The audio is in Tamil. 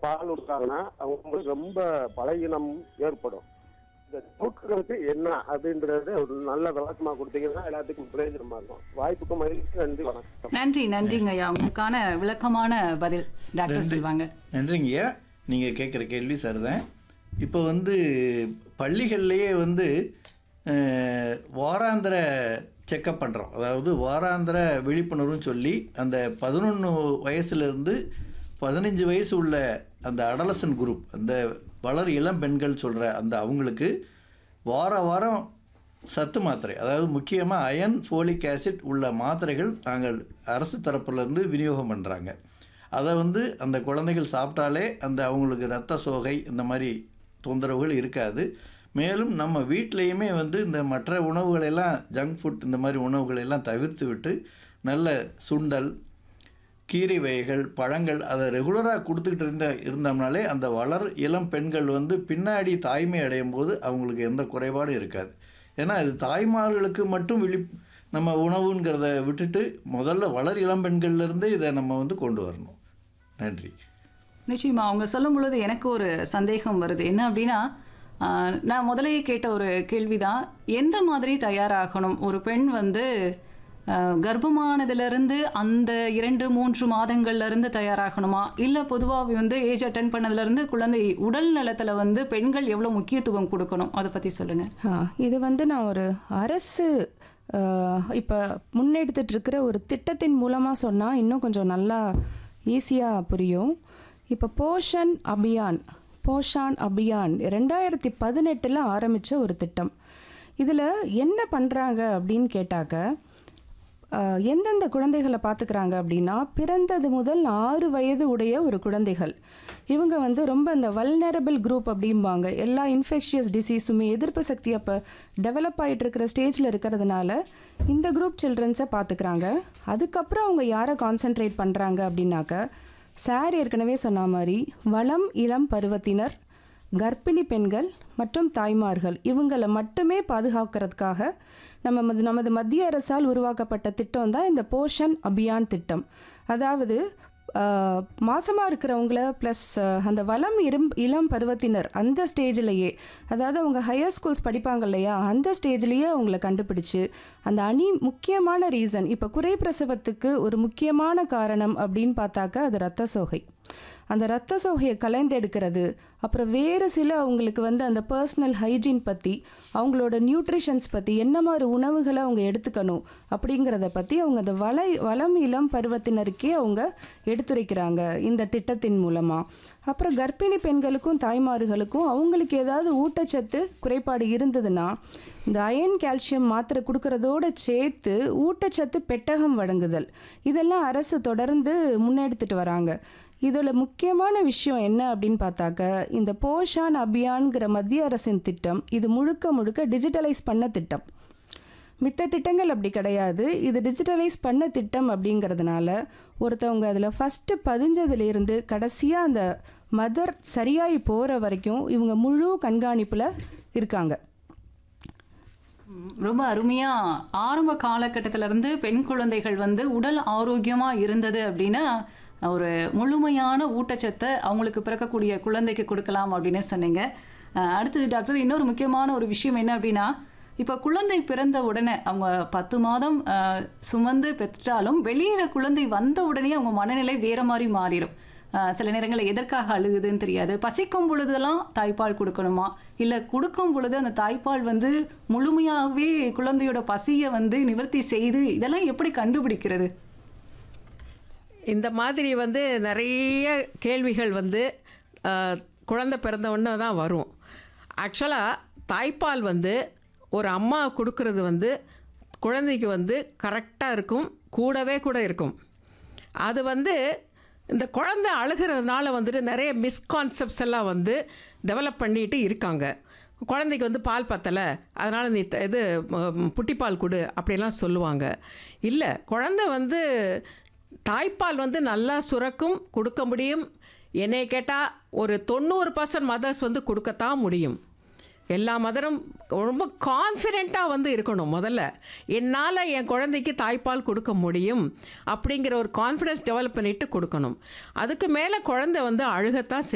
பால் கொடுத்தாங்கன்னா அவங்களுக்கு ரொம்ப பலகீனம் ஏற்படும் இந்த தூக்குறதுக்கு என்ன அப்படின்றது ஒரு நல்ல விளக்கமா கொடுத்தீங்கன்னா எல்லாத்துக்கும் பிரயோஜனமா இருக்கும் வாய்ப்புக்கு மகிழ்ச்சி நன்றி வணக்கம் நன்றி நன்றிங்க ஐயா உங்களுக்கான விளக்கமான பதில் டாக்டர் நன்றி. சொல்வாங்க நன்றிங்கய்யா நீங்கள் கேட்குற கேள்வி சரிதான் இப்போ வந்து பள்ளிகள்லேயே வந்து அஹ், வாராந்திர செக்கப் பண்ணுறோம் அதாவது வாராந்திர விழிப்புணர்வுன்னு சொல்லி அந்த பதினொன்று வயசுலேருந்து பதினஞ்சு வயசு உள்ள அந்த அடலசன் குரூப் அந்த வளர் இளம் பெண்கள் சொல்கிற அந்த அவங்களுக்கு வார வாரம் சத்து மாத்திரை அதாவது முக்கியமாக அயன் ஃபோலிக் ஆசிட் உள்ள மாத்திரைகள் நாங்கள் அரசு தரப்புலேருந்து விநியோகம் பண்ணுறாங்க அதை வந்து அந்த குழந்தைகள் சாப்பிட்டாலே அந்த அவங்களுக்கு ரத்த சோகை இந்த மாதிரி தொந்தரவுகள் இருக்காது மேலும் நம்ம வீட்லேயுமே வந்து இந்த மற்ற உணவுகளெல்லாம் ஜங்க் ஃபுட் இந்த மாதிரி உணவுகளெல்லாம் தவிர்த்து விட்டு நல்ல சுண்டல் கீரை வகைகள் பழங்கள் அதை ரெகுலராக கொடுத்துக்கிட்டு இருந்த இருந்தோம்னாலே அந்த வளர் இளம் பெண்கள் வந்து பின்னாடி தாய்மை அடையும் போது அவங்களுக்கு எந்த குறைபாடும் இருக்காது ஏன்னா இது தாய்மார்களுக்கு மட்டும் விழி நம்ம உணவுங்கிறத விட்டுட்டு முதல்ல வளர் இளம் பெண்கள்லேருந்தே இதை நம்ம வந்து கொண்டு வரணும் நன்றி நிச்சயமா அவங்க சொல்லும் பொழுது எனக்கு ஒரு சந்தேகம் வருது என்ன அப்படின்னா ஆஹ், நான் முதலையே கேட்ட ஒரு கேள்விதான் எந்த மாதிரி தயாராகணும் ஒரு பெண் வந்து ஆஹ், கர்ப்பமானதிலிருந்து அந்த இரண்டு மூன்று மாதங்கள்ல இருந்து தயாராகணுமா இல்லை பொதுவாக வந்து ஏஜ் அட்டன் பண்ணதுலேருந்து குழந்தை உடல் நலத்துல வந்து பெண்கள் எவ்வளோ முக்கியத்துவம் கொடுக்கணும் அதை பற்றி சொல்லுங்க ஆ, இது வந்து நான் ஒரு அரசு இப்போ முன்னெடுத்துட்டு இருக்கிற ஒரு திட்டத்தின் மூலமாக சொன்னால் இன்னும் கொஞ்சம் நல்லா ஈஸியாக புரியும் இப்போ போஷன் அபியான் போஷான் அபியான் ரெண்டாயிரத்தி பதினெட்டில் ஆரம்பித்த ஒரு திட்டம் இதில் என்ன பண்ணுறாங்க அப்படின்னு கேட்டாக்க ஆஹ் எந்தெந்த குழந்தைகளை பார்த்துக்கிறாங்க அப்படின்னா பிறந்தது முதல் ஆறு வயது உடைய ஒரு குழந்தைகள் இவங்க வந்து ரொம்ப இந்த வல்னரபிள் குரூப் அப்படிம்பாங்க எல்லா இன்ஃபெக்ஷியஸ் டிசீஸுமே எதிர்ப்பு சக்தி அப்போ டெவலப் ஆகிட்டு இருக்கிற ஸ்டேஜில் இருக்கிறதுனால இந்த குரூப் சில்ட்ரன்ஸை பார்த்துக்கிறாங்க அதுக்கப்புறம் அவங்க யாரை கான்சென்ட்ரேட் பண்ணுறாங்க அப்படின்னாக்க சார் ஏற்கனவே சொன்ன மாதிரி வளம் இளம் பருவத்தினர் கர்ப்பிணி பெண்கள் மற்றும் தாய்மார்கள் இவங்களை மட்டுமே பாதுகாக்கிறதுக்காக நம்ம மது- நமது மத்திய அரசால் உருவாக்கப்பட்ட திட்டம் தான் இந்த போஷன் அபியான் திட்டம் அதாவது ஆஹ், மாசமா இருக்கிறவங்கள ப்ளஸ் அந்த வளம் இரும் இளம் பருவத்தினர் அந்த ஸ்டேஜ்லேயே அதாவது அவங்க ஹையர் ஸ்கூல்ஸ் படிப்பாங்க இல்லையா அந்த ஸ்டேஜ்லேயே அவங்கள கண்டுபிடிச்சு அந்த அணி முக்கியமான ரீசன் இப்போ குறை பிரசவத்துக்கு ஒரு முக்கியமான காரணம் அப்படின்னு பார்த்தாக்க அது ரத்த சோகை அந்த ரத்த சோகையை கலைந்தெடுக்கிறது அப்புறம் வேறு சில அவங்களுக்கு வந்து அந்த பர்சனல் ஹைஜீன் பற்றி அவங்களோட நியூட்ரிஷன்ஸ் பற்றி என்ன மாதிரி உணவுகளை அவங்க எடுத்துக்கணும் அப்படிங்கிறத பற்றி அவங்க அந்த வள வளம் இளம் பருவத்தினருக்கே அவங்க எடுத்துரைக்கிறாங்க இந்த திட்டத்தின் மூலமாக அப்புறம் கர்ப்பிணி பெண்களுக்கும் தாய்மார்களுக்கும் அவங்களுக்கு ஏதாவது ஊட்டச்சத்து குறைபாடு இருந்ததுன்னா இந்த அயன் கால்சியம் மாத்திரை கொடுக்கறதோட சேர்த்து ஊட்டச்சத்து பெட்டகம் வழங்குதல் இதெல்லாம் அரசு தொடர்ந்து முன்னெடுத்துட்டு வராங்க இதோட முக்கியமான விஷயம் என்ன அப்படின்னு பார்த்தாக்க இந்த போஷான் அபியான்கிற மத்திய அரசின் திட்டம் இது முழுக்க முழுக்க டிஜிட்டலைஸ் பண்ண திட்டம் மித்த திட்டங்கள் அப்படி கிடையாது இது டிஜிட்டலைஸ் பண்ண திட்டம் அப்படிங்கிறதுனால ஒருத்தவங்க அதில் ஃபஸ்ட்டு பதிஞ்சதுலேருந்து கடைசியாக அந்த மதர் சரியாகி போகிற வரைக்கும் இவங்க முழு கண்காணிப்பில் இருக்காங்க ம், ரொம்ப அருமையா ஆரம்ப காலகட்டத்தில இருந்து பெண் குழந்தைகள் வந்து உடல் ஆரோக்கியமா இருந்தது அப்படின்னா ஒரு முழுமையான ஊட்டச்சத்தை அவங்களுக்கு பிறக்கக்கூடிய குழந்தைக்கு கொடுக்கலாம் அப்படின்னு சொன்னீங்க அஹ், அடுத்தது டாக்டர் இன்னொரு முக்கியமான ஒரு விஷயம் என்ன அப்படின்னா இப்போ குழந்தை பிறந்த உடனே அவங்க பத்து மாதம் அஹ், சுமந்து பெற்றாலும் வெளியில குழந்தை வந்த உடனே அவங்க மனநிலை வேற மாதிரி மாறிடும் அஹ், சில நேரங்களில் எதற்காக அழுகுதுன்னு தெரியாது பசிக்கும் பொழுதெல்லாம் தாய்ப்பால் கொடுக்கணுமா இல்லை கொடுக்கும் பொழுது அந்த தாய்ப்பால் வந்து முழுமையாகவே குழந்தையோட பசியை வந்து நிவர்த்தி செய்து இதெல்லாம் எப்படி கண்டுபிடிக்கிறது இந்த மாதிரி வந்து நிறைய கேள்விகள் வந்து அஹ், குழந்தை பிறந்த உடனே தான் வரும் ஆக்சுவலாக தாய்ப்பால் வந்து ஒரு அம்மா கொடுக்கறது வந்து குழந்தைக்கு வந்து கரெக்டாக இருக்கும் கூடவே கூட இருக்கும் அது வந்து இந்த குழந்தை அழுகிறதுனால வந்துட்டு நிறைய மிஸ்கான்செப்ட்ஸ் எல்லாம் வந்து டெவலப் பண்ணிட்டு இருக்காங்க குழந்தைக்கு வந்து பால் பத்தலை அதனால் நீ த- இது ம், புட்டிப்பால் கொடு அப்படிலாம் சொல்லுவாங்க இல்லை குழந்தை வந்து தாய்ப்பால் வந்து நல்லா சுரக்கும் கொடுக்க முடியும் என்னை கேட்டால் ஒரு தொண்ணூறு பர்சன்ட் மதர்ஸ் வந்து கொடுக்கத்தான் முடியும் எல்லா மதரும் ரொம்ப கான்ஃபிடெண்ட்டாக வந்து இருக்கணும் முதல்ல என்னால் என் குழந்தைக்கு தாய்ப்பால் கொடுக்க முடியும் அப்படிங்கிற ஒரு கான்ஃபிடென்ஸ் டெவலப் பண்ணிட்டு கொடுக்கணும் அதுக்கு மேலே குழந்தை வந்து அழுகத்தான் செய்யும்